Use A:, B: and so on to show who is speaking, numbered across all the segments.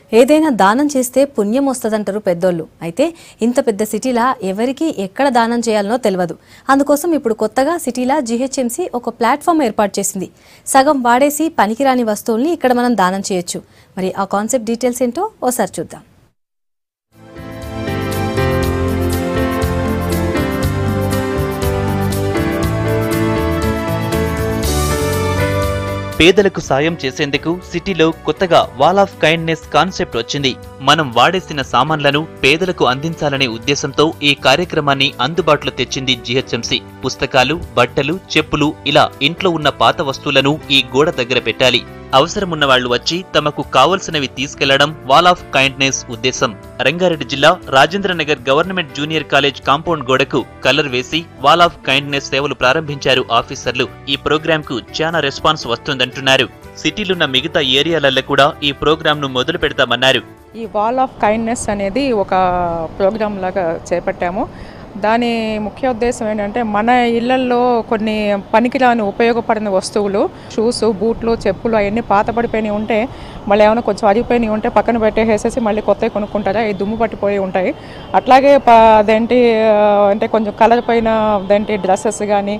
A: ఏదైనా దానం చేస్తే పుణ్యం వస్తుందంటారు పెద్దోళ్ళు అయితే ఇంత పెద్ద సిటీలా ఎవరికి ఎక్కడ దానం చేయాలనో తెలియదు అందుకోసం ఇప్పుడు కొత్తగా సిటీలా జీహెచ్ఎంసీ ఒక ప్లాట్ఫామ్ ఏర్పాటు చేసింది సగం వాడేసి పనికిరాని వస్తువుల్ని ఇక్కడ మనం దానం చేయొచ్చు మరి ఆ కాన్సెప్ట్ డీటెయిల్స్ ఏంటో ఓసారి చూద్దాం
B: పేదలకు సాయం చేసేందుకు సిటీలో కొత్తగా వాల్ ఆఫ్ కైండ్నెస్ కాన్సెప్ట్ వచ్చింది మనం వాడేసిన సామాన్లను పేదలకు అందించాలనే ఉద్దేశంతో ఈ కార్యక్రమాన్ని అందుబాటులో తెచ్చింది జిహెచ్ఎంసీ పుస్తకాలు బట్టలు చెప్పులు ఇలా ఇంట్లో ఉన్న పాత వస్తువులను ఈ గోడ దగ్గర పెట్టాలి అవసరమున్న వాళ్ళు వచ్చి తమకు కావలసినవి తీసుకెళ్లడం వాల్ ఆఫ్ కైండ్నెస్ ఉద్దేశం రంగారెడ్డి జిల్లా Rajendra Nagar government junior college compound గోడకు కలర్ వేసి వాల్ ఆఫ్ కైండ్నెస్ సేవలు ప్రారంభించారు ఆఫీసర్లు ఈ ప్రోగ్రాం కు చాలా రెస్పాన్స్ వస్తుందంటున్నారు సిటీలున్న మిగతా ఏరియాలలో కూడా ఈ ప్రోగ్రాం ను మొదలు పెడతామన్నారు
C: ఈ వాల్ ఆఫ్ కైండ్నెస్ అనేది ఒక ప్రోగ్రామ్ లాగా చేపట్టాము దాని ముఖ్య ఉద్దేశం ఏంటంటే మన ఇళ్లల్లో కొన్ని పనికిరాని ఉపయోగపడిన వస్తువులు షూస్ బూట్లు చెప్పులు అవన్నీ పాత పడిపోయినవి ఉంటే మళ్ళీ ఏమైనా కొంచెం అరిగిపోయినవి ఉంటే పక్కన పెట్టేసేసి మళ్ళీ కొత్తవి కొనుక్కుంటారా అవి దుమ్ము పట్టిపోయి ఉంటాయి అట్లాగే ప- అదేంటి ఆ, అంటే కొంచెం కలర్ పైన అదేంటి డ్రెస్సెస్ కానీ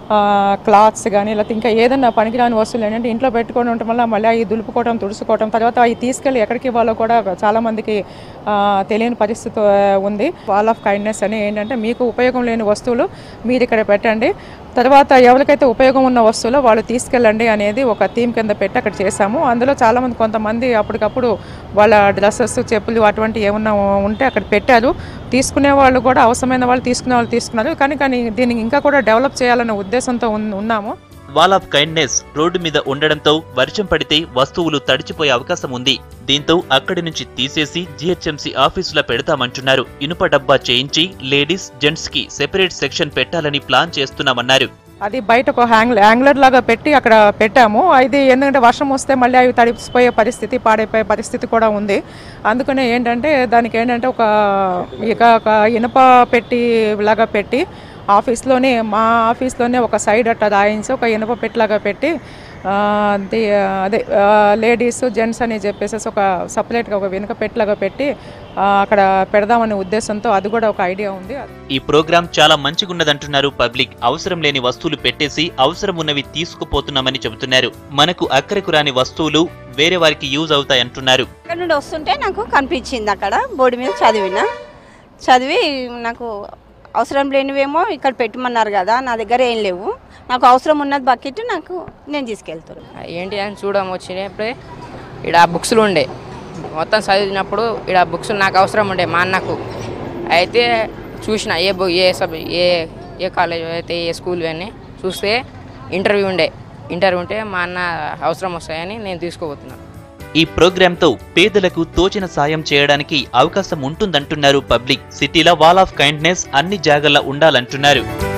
C: క్లాత్స్ కానీ లేకపోతే ఇంకా ఏదైనా పనికిరాని వస్తువులు ఏంటంటే ఇంట్లో పెట్టుకొని ఉండటం వల్ల మళ్ళీ అవి దులుపుకోవడం తుడుచుకోవడం తర్వాత అవి తీసుకెళ్ళి ఎక్కడికి ఇవ్వాలో కూడా చాలామందికి ఆ, తెలియని పరిస్థితి ఆ, ఉంది వాల్ ఆఫ్ కైండ్నెస్ అని ఏంటంటే మీకు ఉపయోగం లేని వస్తువులు మీరు ఇక్కడ పెట్టండి తర్వాత ఎవరికైతే ఉపయోగం ఉన్న వస్తువులు వాళ్ళు తీసుకెళ్ళండి అనేది ఒక థీమ్ కింద పెట్టి అక్కడ చేశాము అందులో చాలామంది కొంతమంది అప్పటికప్పుడు వాళ్ళ డ్రెస్సెస్ చెప్పులు అటువంటి ఏమన్నా ఉంటే అక్కడ పెట్టారు తీసుకునే వాళ్ళు కూడా అవసరమైన వాళ్ళు తీసుకునే వాళ్ళు తీసుకున్నారు కానీ కానీ దీన్ని ఇంకా కూడా డెవలప్ చేయాలనే ఉద్దేశంతో ఉన్- ఉన్నాము
B: వాల్ ఆఫ్ కైండ్నెస్ రోడ్డు మీద ఉండడంతో వర్షం పడితే వస్తువులు తడిచిపోయే అవకాశం ఉంది దీంతో అక్కడి నుంచి తీసేసి జీహెచ్ఎంసీ ఆఫీసులో పెడతామంటున్నారు ఇనుప డబ్బా చేయించి లేడీస్ జెంట్స్ కి సెపరేట్ సెక్షన్ పెట్టాలని ప్లాన్ చేస్తున్నామన్నారు
C: అది బయట ఒక హ్యాంగ్ యాంగ్లర్ లాగా పెట్టి అక్కడ పెట్టాము ఇది ఎందుకంటే వర్షం వస్తే మళ్ళీ అవి తడిసిపోయే పరిస్థితి పాడైపోయే పరిస్థితి కూడా ఉంది అందుకనే ఏంటంటే దానికి ఏంటంటే ఒక ఇక ఒక ఇనుప పెట్టి లాగా పెట్టి ఆఫీస్లోనే మా ఆఫీస్లోనే ఒక సైడ్ అట్లా రాయించి ఒక ఇనుప పెట్టిలాగా పెట్టి ఆ, అది అదే లేడీస్ జెంట్స్ అని చెప్పేసి ఒక సపరేట్గా ఒక వెనుక పెట్టిలాగా పెట్టి ఆ, అక్కడ పెడదామనే ఉద్దేశంతో అది కూడా ఒక ఐడియా ఉంది
B: ఈ ప్రోగ్రాం చాలా మంచిగున్నదంటున్నారు పబ్లిక్ అవసరం లేని వస్తువులు పెట్టేసి అవసరం ఉన్నవి తీసుకుపోతున్నామని చెబుతున్నారు మనకు అక్కరకు రాని వస్తువులు వేరే వారికి యూజ్ అవుతాయంటున్నారు
D: అక్కడ నుండి వస్తుంటే నాకు కనిపించింది అక్కడ బోర్డు మీద చదివిన చదివి నాకు అవసరం లేనివేమో ఇక్కడ పెట్టమన్నారు కదా నా దగ్గర ఏం లేవు నాకు అవసరం ఉన్నది బకెట్ నాకు నేను తీసుకెళ్తున్నాను
E: ఏంటి అని చూడడం వచ్చినప్పుడే ఇక్కడ బుక్స్లు ఉండే మొత్తం చదివినప్పుడు ఇక్కడ బుక్స్ నాకు అవసరం ఉండే మా అన్నకు అయితే చూసిన ఏ బుక్ ఏ సబ్ ఏ ఏ కాలేజ్ అయితే ఏ స్కూల్ అని చూస్తే ఇంటర్వ్యూ ఉండే ఇంటర్వ్యూ ఉంటే మా అన్న అవసరం వస్తాయని నేను తీసుకోబోతున్నాను
B: ఈ ప్రోగ్రాంతో పేదలకు తోచిన సాయం చేయడానికి అవకాశం ఉంటుందంటున్నారు పబ్లిక్ సిటీలో వాల్ ఆఫ్ కైండ్నెస్ అన్ని జాగల్లో ఉండాలంటున్నారు